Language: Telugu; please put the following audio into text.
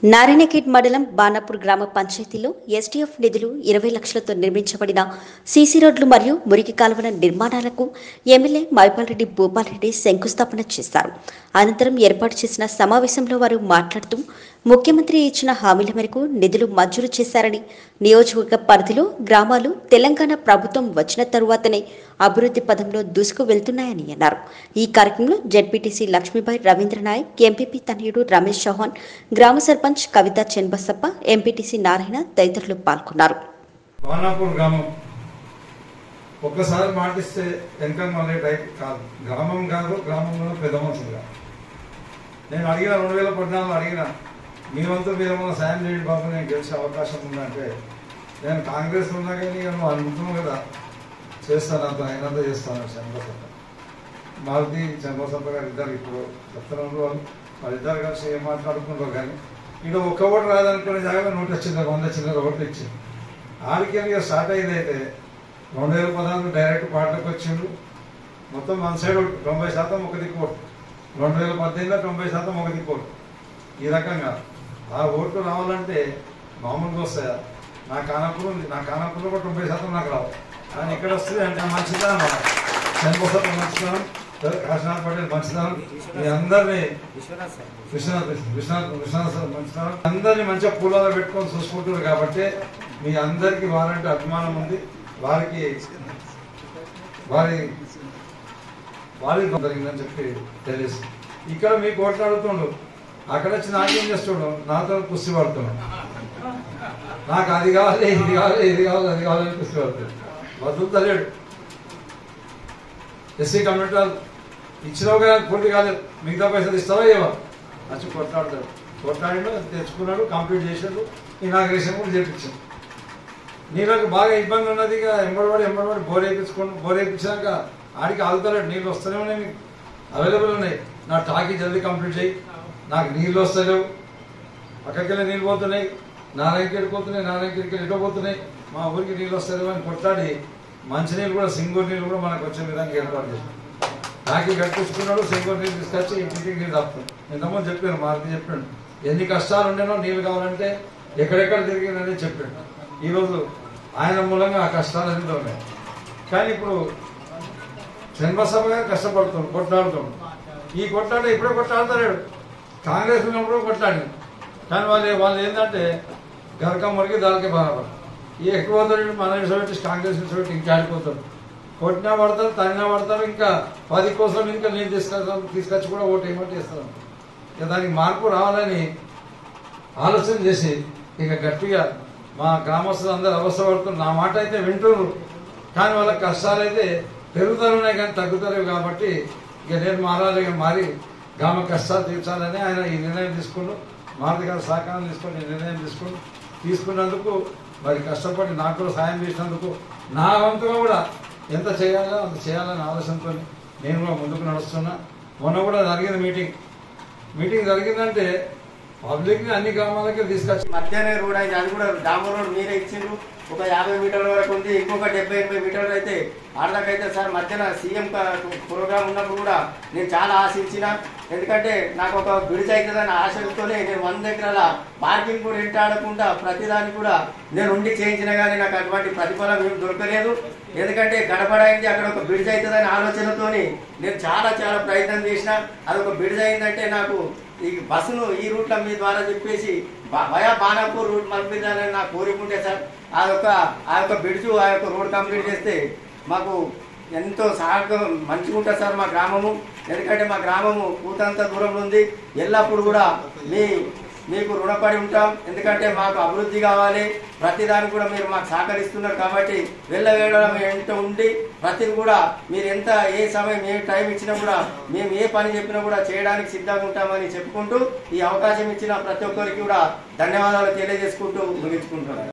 నారాయణఖేడ్ మండలం బాణాపూర్ గ్రామ పంచాయతీలో ఎస్టీఎఫ్ నిధులు ఇరవై లక్షలతో నిర్మించబడిన సీసీ రోడ్లు మరియు మురికి కాలువల నిర్మాణాలకు ఎమ్మెల్యే మైపాల్ రెడ్డి భూపాల్ రెడ్డి శంకుస్థాపన చేశారు అనంతరం ఏర్పాటు చేసిన సమావేశంలో వారు మాట్లాడుతూ ముఖ్యమంత్రి ఇచ్చిన హామీల మేరకు నిధులు మంజూరు చేశారని నియోజకవర్గ పరిధిలో గ్రామాలు తెలంగాణ ప్రభుత్వం వచ్చిన తరువాతనే అభివృద్ధి పదంలో దూసుకు వెళ్తున్నాయని అన్నారు ఈ కార్యక్రమంలో జెడ్పీటీసీ లక్ష్మీబాయి రవీంద్ర నాయక్ ఎంపీపీ తనయుడు రమేష్ చౌహాన్ గ్రామ సర్పంచ్ కవిత చెన్బసప్ప ఎంపీటీసీ నారాయణ తదితరులు పాల్గొన్నారు వానాపూర్ గ్రామం ఒక్కసారి మాటిస్తే వెనక మళ్ళీ టైప్ కాదు గ్రామం కాదు గ్రామంలో పెద్ద మనుషులుగా నేను అడిగిన రెండు వేల పద్నాలుగులో అడిగిన మీ వంతు మీరు ఏమైనా సాయం చేయండి బాబు నేను గెలిచే అవకాశం ఉందంటే నేను కాంగ్రెస్ ఉన్నా కానీ ఇక నువ్వు అనుకుంటున్నావు కదా చేస్తాను అంత అయినంత చేస్తాను చంద్రసప్ప మారుతి చంద్రసప్ప గారు ఇద్దరు ఇప్పుడు చెప్తున్నారు వాళ్ళు వాళ్ళిద్దరు కలిసి ఏం మాట్లాడుకుంటారు కానీ ఇక్కడ ఒక్క ఓటు రాదనుకునే జాగా నూట చిల్లర వంద చిల్లర ఓట్లు ఇచ్చింది ఆడికి ఇక స్టార్ట్ అయ్యేది అయితే రెండు వేల పదహారు డైరెక్ట్ పాటలకు వచ్చిండు మొత్తం మన సైడ్ ఓటు తొంభై శాతం ఒక దిక్కు ఓటు రెండు వేల పద్దెనిమిదిలో తొంభై శాతం ఒక దిక్కు ఓటు ఈ రకంగా ఆ ఓట్లు రావాలంటే మామూలుగా వస్తాయా నా కానప్పుడు ఉంది నా కానప్పుడు కూడా తొంభై శాతం నాకు రావు కానీ ఇక్కడ వస్తుంది అంటే మంచిదనం చనిపోతాం మంచిదనం కాశీనాథ్ పటేల్ మంచిదనం మీ అందరినీ విశ్వనాథ్ సార్ విశ్వనాథ్ విశ్వనాథ్ విశ్వనాథ్ సార్ మంచిదనం అందరినీ మంచిగా పూలలో పెట్టుకొని చూసుకుంటున్నారు కాబట్టి మీ అందరికీ వారంటే అభిమానం ఉంది వారికి వారి వారి జరిగిందని చెప్పి తెలుసు ఇక్కడ మీకు ఓట్లాడుతుండు అక్కడ వచ్చి నాకేం చేస్తుండు నాతో కుస్తీ పడుతున్నాడు నాకు అది కావాలి ఇది కావాలి ఇది కావాలి అది కావాలని కుస్తీ పడుతుంది వదులుతలేడు ఎస్సీ కమ్యూనిటీ వాళ్ళు ఇచ్చినావు కదా పూర్తి కాలేదు మిగతా పైసలు ఇస్తావా ఏవా వచ్చి కొట్లాడతాడు కొట్లాడిండు అది తెచ్చుకున్నాడు కంప్లీట్ చేసాడు ఇనాగ్రేషన్ కూడా చేపించాడు నీళ్ళకి బాగా ఇబ్బంది ఉన్నది ఇక ఎంబడబడి ఎంబడబడి బోర్ వేయించుకోండి బోర్ వేయించాక ఆడికి ఆగుతలేడు నీళ్ళు వస్తూనే ఉన్నాయి మీకు అవైలబుల్ ఉన్నాయి నా టాకీ జల్దీ కంప్లీట్ చేయి నాకు నీళ్ళు వస్తలేవు పక్కకెళ్ళి నీళ్ళు పోతున్నాయి నారాయణకేడి పోతున్నాయి నారాయణకేడికి ఎటో పోతున్నాయి మా ఊరికి నీళ్ళు వస్తలేవు అని కొట్లాడి మంచినీళ్ళు కూడా సింగూరు నీళ్ళు కూడా మనకు వచ్చే విధంగా ఏర్పాటు చేశాం టాకీ కట్టించుకున్నాడు సింగూరు నీళ్ళు తీసుకొచ్చి ఇంటికి నీళ్ళు తాపుతాం ఎంతమంది చెప్పాను మారుతి చెప్పాడు ఎన్ని కష్టాలు ఉండేనో నీళ్ళు కావాలంటే ఎక్కడెక్కడ తిరిగిందని చెప్పాడు ఈరోజు ఆయన మూలంగా ఆ కష్టాలన్నీ ఉన్నాయి కానీ ఇప్పుడు చంద్రసభ గారు కష్టపడుతున్నాడు కొట్లాడుతున్నాడు ఈ కొట్లాట ఇప్పుడే కొట్లాడతాడు కాంగ్రెస్ ఉన్నప్పుడు కొట్లాడి కానీ వాళ్ళు వాళ్ళు ఏంటంటే గరక మురికి దానికి బాధపడరు ఈ ఎక్కువ పోతాడు మన పెట్టి కాంగ్రెస్ పెట్టి ఇంకా ఆడిపోతాడు కొట్టినా పడతారు తగినా పడతారు ఇంకా పది కోసం ఇంకా నేను తీసుకొస్తాం తీసుకొచ్చి కూడా ఓటు ఏమంటే ఇస్తాను ఇక దానికి మార్పు రావాలని ఆలోచన చేసి ఇక గట్టిగా మా గ్రామస్తులు అందరూ అవస్థ పడుతున్నారు నా మాట అయితే వింటున్నారు కానీ వాళ్ళ కష్టాలు అయితే పెరుగుతున్నాయి కానీ తగ్గుతలేవు కాబట్టి ఇక నేను మారాలి ఇక మారి గ్రామ కష్టాలు తీర్చాలని ఆయన ఈ నిర్ణయం తీసుకుంటూ మారుతి గారి సహకారం తీసుకొని ఈ నిర్ణయం తీసుకుని తీసుకున్నందుకు మరి కష్టపడి నాకు కూడా సాయం చేసినందుకు నా వంతుగా కూడా ఎంత చేయాలో అంత చేయాలనే ఆలోచనతో నేను కూడా ముందుకు నడుస్తున్నా మొన్న కూడా జరిగింది మీటింగ్ మీటింగ్ జరిగిందంటే పబ్లిక్ ని అన్ని గ్రామాలకి తీసుకొచ్చి మధ్యాహ్నం రోడ్ అయితే అది కూడా డాంబర్ రోడ్ మీరే ఇచ్చిండ్రు ఒక యాభై మీటర్ల వరకు ఉంది ఇంకొక డెబ్బై ఎనభై మీటర్లు అయితే ఆడదాకైతే సార్ మధ్యన సీఎం ప్రోగ్రామ్ ఉన్నప్పుడు కూడా నేను చాలా ఆశించిన ఎందుకంటే నాకు ఒక బ్రిడ్జ్ అవుతుందని ఆశతోనే నేను వంద ఎకరాల పార్కింగ్ కూడా ఇంటాడకుండా ప్రతిదానికి కూడా నేను ఉండి చేయించిన కానీ నాకు అటువంటి ప్రతిఫలం ఏం దొరకలేదు ఎందుకంటే గడపడైంది అక్కడ ఒక బ్రిడ్జ్ అవుతుందని ఆలోచనతోని నేను చాలా చాలా ప్రయత్నం చేసిన అది ఒక బ్రిడ్జ్ అయిందంటే నాకు ఈ బస్సును ఈ రూట్లో మీ ద్వారా చెప్పేసి బ- వయా బాణాపూర్ రూట్ పంపించాలని నా కోరిక ఉంటే సార్ ఆ యొక్క ఆ యొక్క బ్రిడ్జ్ ఆ యొక్క రోడ్ కంప్లీట్ చేస్తే మాకు ఎంతో సహాయకం మంచిగా ఉంటుంది సార్ మా గ్రామము ఎందుకంటే మా గ్రామము కూతంత దూరంలో ఉంది ఎల్లప్పుడు కూడా మీ మీకు రుణపడి ఉంటాం ఎందుకంటే మాకు అభివృద్ధి కావాలి ప్రతిదానికి కూడా మీరు మాకు సహకరిస్తున్నారు కాబట్టి వెళ్ళవేయడం ఎంత ఉండి ప్రతిది కూడా మీరు ఎంత ఏ సమయం ఏ టైం ఇచ్చినా కూడా మేము ఏ పని చెప్పినా కూడా చేయడానికి సిద్ధంగా ఉంటామని చెప్పుకుంటూ ఈ అవకాశం ఇచ్చిన ప్రతి ఒక్కరికి కూడా ధన్యవాదాలు తెలియజేసుకుంటూ ముగించుకుంటున్నాను